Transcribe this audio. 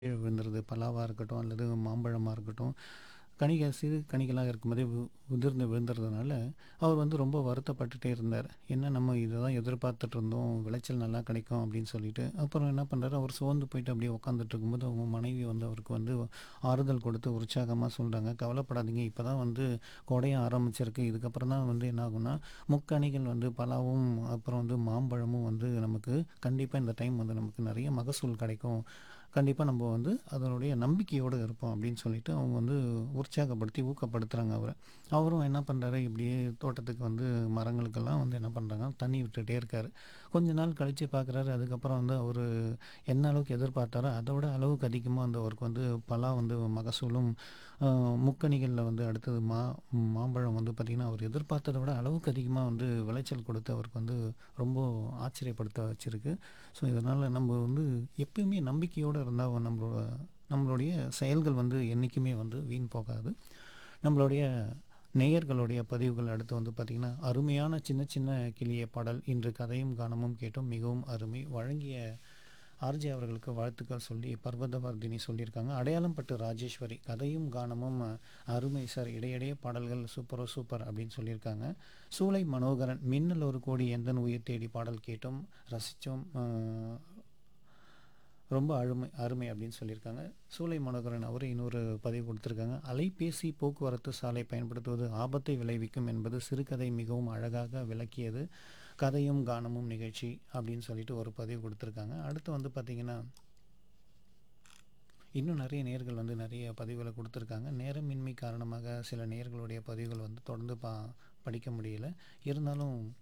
கீழ விழுந்துருது. பலாவா இருக்கட்டும், அல்லது மாம்பழமா இருக்கட்டும். கனிகள் சிறு கனிகளா இருக்கும்போதே உ உதிர்ந்து விழுந்துறதுனால, அவர் வந்து ரொம்ப வருத்தப்பட்டுட்டே இருந்தார். என்ன நம்ம இத தான் எதிர்பார்த்துட்டு இருந்தோம். விளைச்சல் நல்லா கிடைக்கும் அப்படின்னு சொல்லிட்டு. அப்புறம் என்ன பண்றாரு, அவர் சோர்ந்து போயிட்டு அப்படியே உட்காந்துட்டு இருக்கும்போது, அவங்க மனைவி வந்து அவருக்கு வந்து ஆறுதல் கொடுத்து உற்சாகமா சொல்றாங்க. "கவலைப்படாதீங்க. இப்ப தான் வந்து கோடையும் ஆரம்பிச்சிருக்கு. இதுக்கப்புறம் தான் வந்து என்ன ஆகும்னா, முக்கனிகள் வந்து பலாவும், அப்புறம் வந்து மாம்பழமும் வந்து நமக்கு கண்டிப்பா இந்த டைம் வந்து நமக்கு நெறைய மகசூல் கிடைக்கும். கண்டிப்பா நம்ம வந்து அதனுடைய நம்பிக்கையோட இருப்போம்." அப்படின்னு சொல்லிட்டு அவங்க வந்து உற்சாகப்படுத்தி, ஊக்கப்படுத்துறாங்க அவர. அவரும் என்ன பண்றாரு, இப்படியே தோட்டத்துக்கு வந்து மரங்களுக்கெல்லாம் வந்து என்ன பண்றாங்க, தண்ணி விட்டுட்டே இருக்காரு. கொஞ்ச நாள் கழிச்சு பார்க்குறாரு, அதுக்கப்புறம் வந்து அவரு என்ன அளவுக்கு எதிர்பார்த்தாரோ, அத விட அளவுக்கு அதிகமா வந்து அவருக்கு வந்து பலா வந்து மகசூலும், அ முக்கனிகள்ல வந்து அடுத்தது மா மாம்பழம் வந்து பார்த்தீங்கன்னா, அவர் எதிர்பார்த்தத விட அளவுக்கு அதிகமா வந்து விளைச்சல் கொடுத்து அவருக்கு வந்து ரொம்ப ஆச்சரியப்படுத்த வச்சிருக்கு. ஸோ, இதனால நம்ம வந்து எப்பயுமே நம்பிக்கையோட இருந்தா நம்மளோட நம்மளுடைய செயல்கள் வந்து என்னைக்குமே வந்து வீண் போகாது. நம்மளுடைய நேயர்களுடைய பதிவுகள் அடுத்து வந்து பார்த்தீங்கன்னா, அருமையான சின்ன சின்ன கிளியே பாடல். இன்று கதையும் கானமும் கேட்டோம். மிகவும் அருமை. வழங்கிய ஆர்ஜே அவர்களுக்கு வாழ்த்துக்கள் சொல்லி பர்வதவர்தினி சொல்லியிருக்காங்க. அடையாளம்பட்டு ராஜேஸ்வரி. கதையும் கானமும் அருமை சார். இடையிடையே பாடல்கள் சூப்பரோ சூப்பர் அப்படின்னு சொல்லியிருக்காங்க. சூலை மனோகரன். மின்னல் ஒரு கோடி எந்தன் உயிர் தேடி பாடல் கேட்டோம், ரசிச்சோம். அ ரொம்ப அருமை அருமை அப்படின்னு சொல்லியிருக்காங்க. சூலை மனோகரன் அவரு இன்னொரு பதிவு குடுத்துருக்காங்க. அலைபேசி போக்குவரத்து சாலை பயன்படுத்துவது ஆபத்தை விளைவிக்கும் என்பது சிறுகதை மிகவும் அழகாக விளக்கியது. கதையும் கானமும் நிகழ்ச்சி அப்படின்னு சொல்லிட்டு ஒரு பதிவு குடுத்துருக்காங்க. அடுத்து வந்து பார்த்தீங்கன்னா இன்னும் நெறைய நேயர்கள் வந்து நெறைய பதிவுகள குடுத்துருக்காங்க. நேரமின்மை காரணமாக சில நேயர்களுடைய பதிவுகள் வந்து தொடர்ந்து ப படிக்க முடியல. இருந்தாலும்